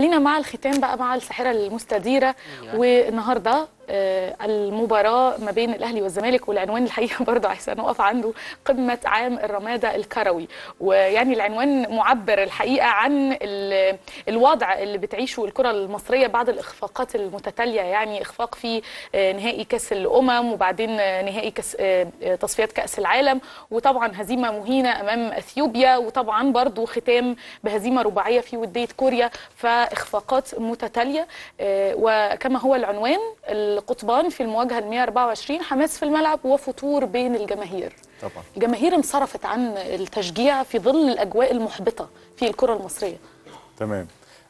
لينا مع الختام بقى مع الساحره المستديره أيوة. والنهارده آه، المباراه ما بين الاهلي والزمالك والعنوان الحقيقه برضه عايزه نقف عنده قمه عام الرماده الكروي ويعني العنوان معبر الحقيقه عن ال- الوضع اللي بتعيشه الكره المصريه بعد الاخفاقات المتتاليه يعني اخفاق في آه، نهائي كاس الامم وبعدين آه، نهائي كاس آه، آه، تصفيات كاس العالم وطبعا هزيمه مهينه امام اثيوبيا وطبعا برضه ختام بهزيمه رباعيه في وديه كوريا فاخفاقات متتاليه آه، وكما هو العنوان القطبان في المواجهه ال 124 حماس في الملعب وفتور بين الجماهير طبعا الجماهير انصرفت عن التشجيع في ظل الاجواء المحبطه في الكره المصريه تمام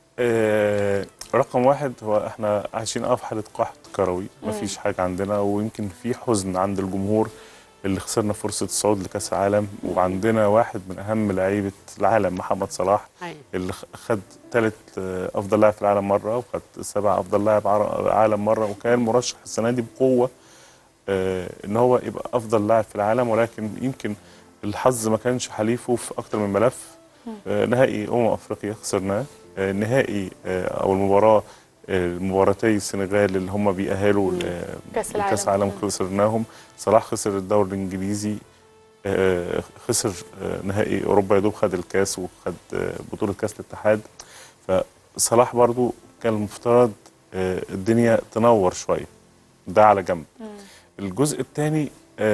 آه رقم واحد هو احنا عايشين اه في حاله قحط كروي مفيش حاجه عندنا ويمكن في حزن عند الجمهور اللي خسرنا فرصه الصعود لكاس العالم وعندنا واحد من اهم لعيبه العالم محمد صلاح أيوة. اللي خ- خد ثالث افضل لاعب في العالم مره وخد سبع افضل لاعب عر- عالم مره وكان مرشح السنه دي بقوه آه، ان هو يبقى افضل لاعب في العالم ولكن يمكن الحظ ما كانش حليفه في اكتر من ملف آه، نهائي امم افريقيا خسرناه آه، نهائي آه، او المباراه آه، المباراتي السنغال اللي هم بيأهلوا ل- كأس العالم. لكأس العالم مم. خسرناهم صلاح خسر الدوري الانجليزي آه، خسر آه، نهائي اوروبا يا دوب خد الكاس وخد آه، بطوله كاس الاتحاد فصلاح برضو كان المفترض آه، الدنيا تنور شويه ده على جنب الجزء الثاني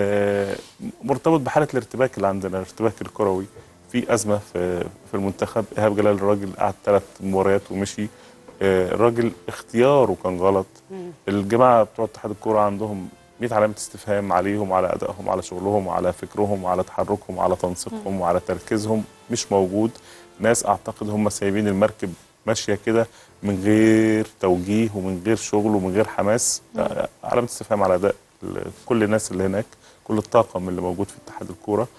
مرتبط بحاله الارتباك اللي عندنا الارتباك الكروي في ازمه في في المنتخب ايهاب جلال الراجل قعد ثلاث مباريات ومشي آه، الراجل اختياره كان غلط الجماعه بتوع اتحاد الكوره عندهم 100 علامه استفهام عليهم على ادائهم على شغلهم على فكرهم على تحركهم على تنسيقهم وعلى تركيزهم مش موجود ناس اعتقد هم سايبين المركب ماشيه كده من غير توجيه ومن غير شغل ومن غير حماس آه، علامه استفهام على اداء ال- كل الناس اللي هناك كل الطاقم اللي موجود في اتحاد الكوره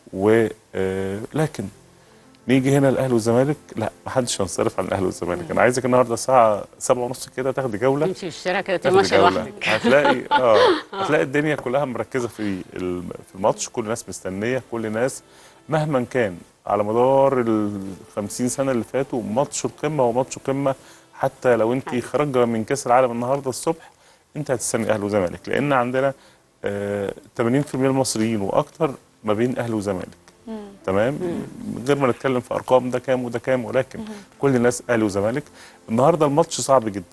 و آه، لكن نيجي هنا الاهلي والزمالك لا ما حدش ينصرف عن الاهلي والزمالك انا عايزك النهارده الساعه 7 ونص كده تاخدي جوله تمشي في الشارع كده تاخدي تمشي جولة. لوحدك هتلاقي اه هتلاقي الدنيا كلها مركزه في ال- في الماتش كل الناس مستنيه كل الناس مهما كان على مدار ال 50 سنه اللي فاتوا ماتش القمه هو ماتش قمه حتى لو انت أيوة. خارجه من كاس العالم النهارده الصبح انت هتستني اهلي وزمالك لان عندنا آه 80% المصريين واكتر ما بين اهلي وزمالك تمام من غير ما نتكلم في ارقام ده كام وده كام ولكن كل الناس اهلي وزمالك النهارده الماتش صعب جدا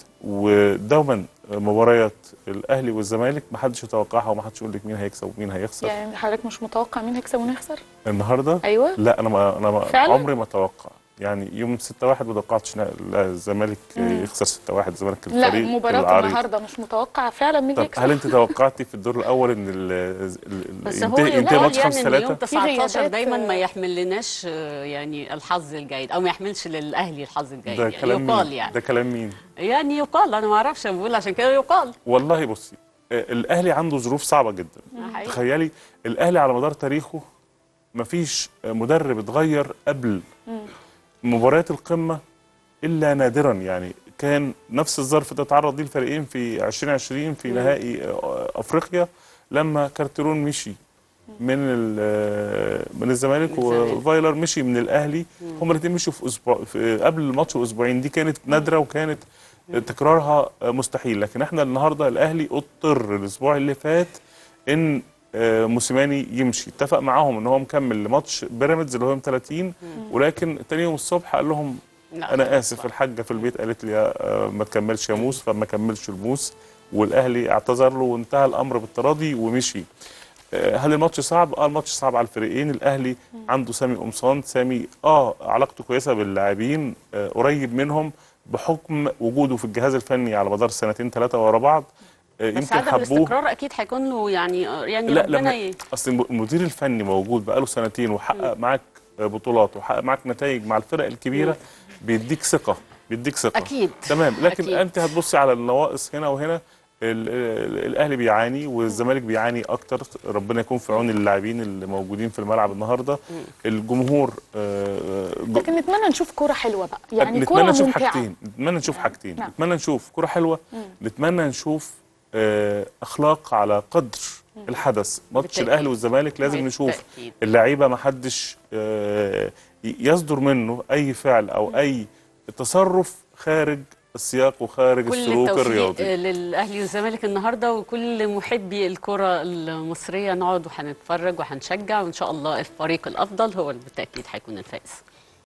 ودوما مباريات الاهلي والزمالك ما حدش يتوقعها وما حدش يقول لك مين هيكسب ومين هيخسر يعني حضرتك مش متوقع مين هيكسب ومين هيخسر النهارده ايوه لا انا ما انا ما فعلا؟ عمري ما اتوقع يعني يوم 6 1 ما توقعتش إن لا الزمالك يخسر 6 1 الزمالك لا الفريق مباراه العريق النهارده مش متوقع فعلا مين طب هيكسب هل انت توقعتي في الدور الاول ان ال- ال- بس ال- هو ينتهي ينتهي يقال الماتش يعني 5 ان يوم 3 19 غيابات، دايما ما آه. يحمل لناش آه، يعني الحظ الجيد او ما يحملش للاهلي الحظ الجيد ده يعني كلام يقال مين؟ يعني ده كلام مين؟ يعني يقال انا ما اعرفش أنا بقول عشان كده يقال والله بصي آه، الاهلي عنده ظروف صعبه جدا حقيقي. تخيلي الاهلي على مدار تاريخه مفيش مدرب اتغير قبل مباريات القمه الا نادرا يعني كان نفس الظرف ده تعرض ليه الفريقين في 2020 في نهائي آه، افريقيا لما كارتيرون مشي من ال- آه، من الزمالك من الزمالك. وفايلر مشي من الاهلي هما الاثنين مشوا في اسبوع في قبل الماتش باسبوعين دي كانت نادره وكانت تكرارها مستحيل لكن احنا النهارده الاهلي اضطر الاسبوع اللي فات ان آه، موسيماني يمشي اتفق معاهم ان هو مكمل لماتش بيراميدز اللي هو يوم 30 ولكن تاني يوم الصبح قال لهم لا، انا خلاص اسف بقى. الحاجه في البيت قالت لي آه، ما تكملش يا موس فما كملش الموس والاهلي اعتذر له وانتهى الامر بالتراضي ومشي آه، هل الماتش صعب؟ اه الماتش صعب على الفريقين، الاهلي عنده سامي قمصان، سامي اه علاقته كويسه باللاعبين آه قريب منهم بحكم وجوده في الجهاز الفني على مدار سنتين ثلاثه ورا بعض آه بس يمكن عدم حبوه الاستقرار اكيد هيكون له يعني يعني لا ربنا لما ي... اصل الم- المدير الفني موجود بقاله سنتين وحقق معاك آه، بطولات وحقق معاك نتائج مع الفرق الكبيره بيديك ثقه بيديك ثقه اكيد تمام لكن أكيد. انت هتبصي على النواقص هنا وهنا ال- ال- الاهلي بيعاني والزمالك بيعاني اكتر ربنا يكون في عون اللاعبين اللي موجودين في الملعب النهارده الجمهور آه، ج- لكن نتمنى نشوف كوره حلوه بقى يعني كوره نتمنى نشوف ممتعه حاجتين نتمنى نشوف حاجتين نعم. نتمنى نشوف كرة حلوة نتمنى نشوف آه، اخلاق على قدر الحدث ماتش بالتأكيد. الاهلي والزمالك لازم نشوف بالتأكيد. اللعيبه ما حدش آه، ي- يصدر منه اي فعل او اي تصرف خارج السياق وخارج كل السلوك التوفيق الرياضي للاهلي والزمالك النهارده وكل محبي الكره المصريه نقعد وهنتفرج وهنشجع وان شاء الله الفريق الافضل هو اللي بالتاكيد هيكون الفائز